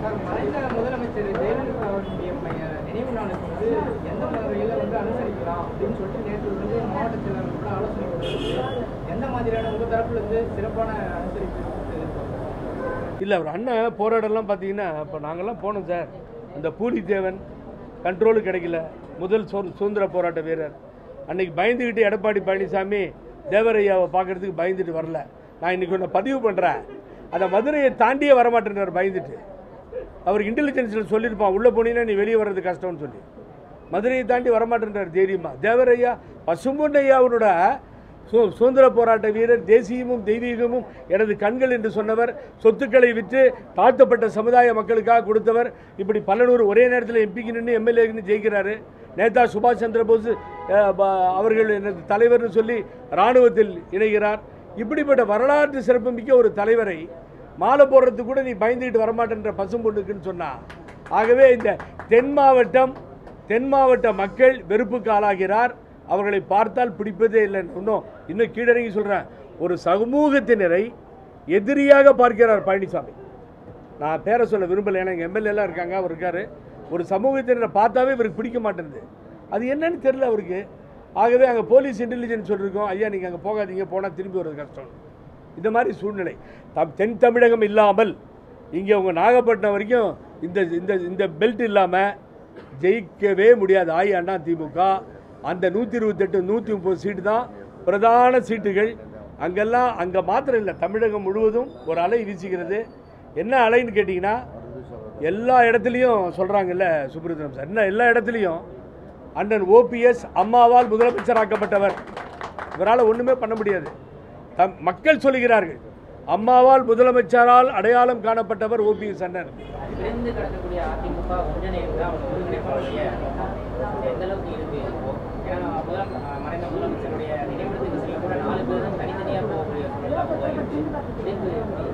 Sir, மறைந்த முதலமைச்சர் ஜெயலலிதா அவர்களுடைய பையன் நினைவு நாளுக்கு வந்து எந்த வகையில் வந்து அனுசரிக்கலாம் அப்படின்னு சொல்லிட்டு நேற்று வந்து மாவட்ட செயலாளர்களோட ஆலோசனை கொடுத்துருக்கு எந்த மாதிரியான உங்கள் தரப்புல இருந்து சிறப்பான அனுசரிப்பு எதிர்பார்க்கணும் இல்லை அவர் அண்ணன் போராடலாம் பார்த்தீங்கன்னா இப்போ நாங்கள்லாம் போனோம் சார் அந்த பூலித்தேவன் கண்ட்ரோலு கிடைக்கல முதல் சு சுதந்திர போராட்ட வீரர் அன்னைக்கு பயந்துக்கிட்டு எடப்பாடி பழனிசாமி தேவரையாவை பார்க்கறதுக்கு பயந்துட்டு வரல நான் இன்னைக்கு ஒன்று பதிவு பண்ணுறேன் அந்த மதுரையை தாண்டியே வரமாட்டேன்றார் பயந்துட்டு அவருக்கு இன்டெலிஜென்ஸில் சொல்லியிருப்பான் உள்ளே போனீங்கன்னா நீ வெளியே வர்றது கஷ்டம்னு சொல்லி மதுரையை தாண்டி வரமாட்டேன்றார் தைரியமா தேவரையா பசும்பொன்னையாவோட சு சுதந்திர போராட்ட வீரர் தேசியமும் தெய்வீகமும் எனது கண்கள் என்று சொன்னவர் சொத்துக்களை விற்று தாழ்த்தப்பட்ட சமுதாய மக்களுக்காக கொடுத்தவர் இப்படி பல நூறு ஒரே நேரத்தில் எம்பிக்கு நின்று எம்எல்ஏன்னு ஜெயிக்கிறாரு நேதா சுபாஷ் சந்திர போஸ் அஹ், ப- அவர்கள் எனது தலைவர்னு சொல்லி இராணுவத்தில் இணைகிறார் இப்படிப்பட்ட வரலாற்று சிறப்புமிக்க ஒரு தலைவரை மாலை போடுறதுக்கு கூட நீ பயந்துக்கிட்டு வரமாட்டேன்ற பசும்பொண்ணுக்குன்னு சொன்னா ஆகவே இந்த தென் மாவட்டம் தென் மாவட்ட மக்கள் வெறுப்புக்கு ஆளாகிறார் அவர்களை பார்த்தால் பிடிப்பதே இல்லை இன்னும் இன்னும் கீழறங்கி சொல்கிறேன் ஒரு சமூகத்தினரை எதிரியாக பார்க்கிறார் பழனிசாமி நான் பேரை சொல்ல விரும்பலை ஏன்னா எங்கள் எம்எல்ஏலாம் இருக்காங்க அவர் இருக்காரு ஒரு சமூகத்தினரை பார்த்தாவே இவருக்கு பிடிக்க மாட்டேங்குது அது என்னன்னு தெரியல அவருக்கு ஆகவே அங்கே போலீஸ் இன்டெலிஜென்ஸ் சொல்லியிருக்கோம் ஐயா நீங்கள் அங்கே போகாதீங்க போனால் திரும்பி வர்றது கஷ்டம் இந்த மாதிரி சூழ்நிலை தம் தென் தமிழகம் இல்லாமல் இங்கே உங்கள் நாகப்பட்டினம் வரைக்கும் இந்த இந்த இந்த பெல்ட் இல்லாமல் ஜெயிக்கவே முடியாது ஆய் அண்ணா திமுக அந்த நூற்றி இருபத்தெட்டு நூற்றி முப்பது சீட்டு தான் பிரதான சீட்டுகள் அங்கெல்லாம் அங்கே மாத்திரம் இல்லை தமிழகம் முழுவதும் ஒரு அலை வீசுகிறது என்ன அலைன்னு கேட்டிங்கன்னா எல்லா இடத்துலையும் சொல்கிறாங்கல்ல சுப்ரதனம் சார் என்ன எல்லா இடத்துலையும் அண்ணன் ஓபிஎஸ் அம்மாவால் முதலமைச்சராக்கப்பட்டவர் இவரால் ஒன்றுமே பண்ண முடியாது தம் மக்கள் சொல்லுகிறார்கள் அம்மாவால் முதலமைச்சரால் அடையாளம் காணப்பட்டவர் ஓபிஎஸ் அண்ணன் விரைந்து கிடக்கக்கூடிய அதிமுக ஒன்றிணைவு தான் அவங்க ஒருங்கிணைப்பாளருடைய எந்த அளவுக்கு இருக்கு இப்போ ஏன்னா முதல் மறைந்த முதலமைச்சருடைய நினைவிடத்துக்கு செல்ல கூட நாலு பேர் தான் தனித்தனியாக போகக்கூடிய சூழலாக உருவாகிருக்கு இதுக்கு எப்படி?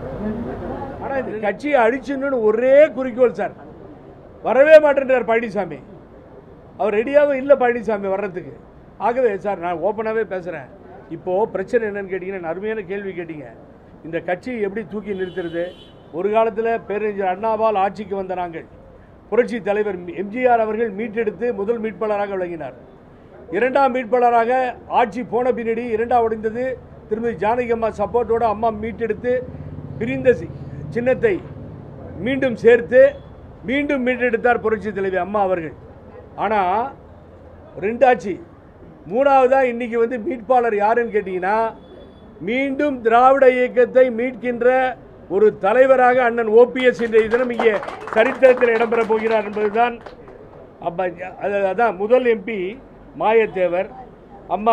ஆனால் இந்த கட்சியை அழிச்சுன்னு ஒரே குறிக்கோள் சார் வரவே மாட்டேன்றார் பழனிசாமி அவர் ரெடியாகவும் இல்லை பழனிசாமி வர்றதுக்கு ஆகவே சார் நான் ஓப்பனாகவே பேசுகிறேன் இப்போது பிரச்சனை என்னன்னு கேட்டிங்கன்னா அருமையான கேள்வி கேட்டீங்க இந்த கட்சியை எப்படி தூக்கி நிறுத்துறது ஒரு காலத்தில் பேரறிஞர் அண்ணாவால் ஆட்சிக்கு வந்த நாங்கள் புரட்சி தலைவர் எம்ஜிஆர் அவர்கள் மீட்டெடுத்து முதல் மீட்பாளராக விளங்கினார் இரண்டாம் மீட்பாளராக ஆட்சி போன பின்னாடி இரண்டாம் உடைந்தது திருமதி ஜானகி அம்மா சப்போர்ட்டோட அம்மா மீட்டெடுத்து பிரிந்த சி- சின்னத்தை மீண்டும் சேர்த்து மீண்டும் மீட்டெடுத்தார் புரட்சி தலைவி அம்மா அவர்கள் ஆனால் ரெண்டு ஆட்சி மூணாவதா இன்னைக்கு வந்து மீட்பாளர் யாருன்னு கேட்டிங்கன்னா மீண்டும் திராவிட இயக்கத்தை மீட்கின்ற ஒரு தலைவராக அண்ணன் ஓபிஎஸ் இன்றைய தினம் இங்கே சரித்திரத்தில் இடம்பெற போகிறார் என்பதுதான் அப்போ அது அதான் முதல் எம்பி மாயத்தேவர் அம்மா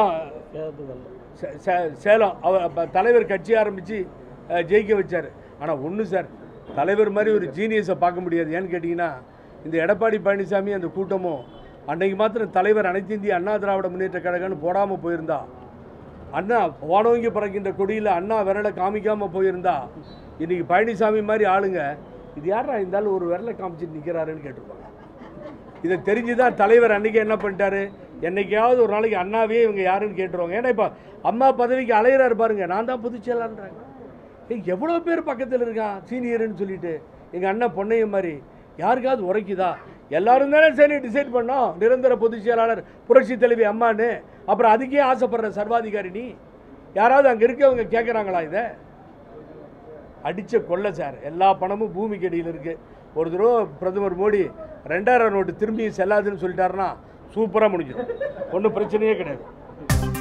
சே- சே- சேலம் அவர் அப்ப தலைவர் கட்சி ஆரம்பித்து ஜெயிக்க வச்சார் ஆனால் ஒன்று சார் தலைவர் மாதிரி ஒரு ஜீனியஸை பார்க்க முடியாது ஏன்னு கேட்டிங்கன்னா இந்த எடப்பாடி பழனிசாமி அந்த கூட்டமும் அன்னைக்கு மாத்திரம் தலைவர் அனைத்து இந்திய அண்ணா திராவிட முன்னேற்ற கழகம்னு போடாமல் போயிருந்தா அண்ணா வானோங்கி பறக்கின்ற கொடியில் அண்ணா விரலை காமிக்காமல் போயிருந்தா இன்னைக்கு பழனிசாமி மாதிரி ஆளுங்க இது யாரா இருந்தாலும் ஒரு விரலை காமிச்சிட்டு நிற்கிறாருன்னு கேட்டிருப்பாங்க இதை தெரிஞ்சு தான் தலைவர் அன்னைக்கு என்ன பண்ணிட்டாரு என்னைக்காவது ஒரு நாளைக்கு அண்ணாவே இவங்க யாருன்னு கேட்டுருவாங்க ஏன்னா இப்போ அம்மா பதவிக்கு அலையிறாரு பாருங்க நான் தான் பொதுச்செயலாளன்றாங்க ஏய் எவ்வளோ பேர் பக்கத்தில் இருக்கான் சீனியர்னு சொல்லிட்டு எங்கள் அண்ணன் பொன்னையும் மாதிரி யாருக்காவது உரைக்குதா எல்லாரும் தானே சரி டிசைட் பண்ணோம் நிரந்தர பொதுச் செயலாளர் புரட்சி தலைவி அம்மான்னு அப்புறம் அதுக்கே ஆசைப்படுற சர்வாதிகாரி நீ யாராவது அங்கே இருக்கவங்க கேட்குறாங்களா இதை அடித்த கொள்ளை சார் எல்லா பணமும் பூமிக்கு அடியில் இருக்குது ஒரு தடவை பிரதமர் மோடி ரெண்டாயிரம் நோட்டு திரும்பியும் செல்லாதுன்னு சொல்லிட்டாருன்னா சூப்பராக முடிஞ்சிடும் ஒன்றும் பிரச்சனையே கிடையாது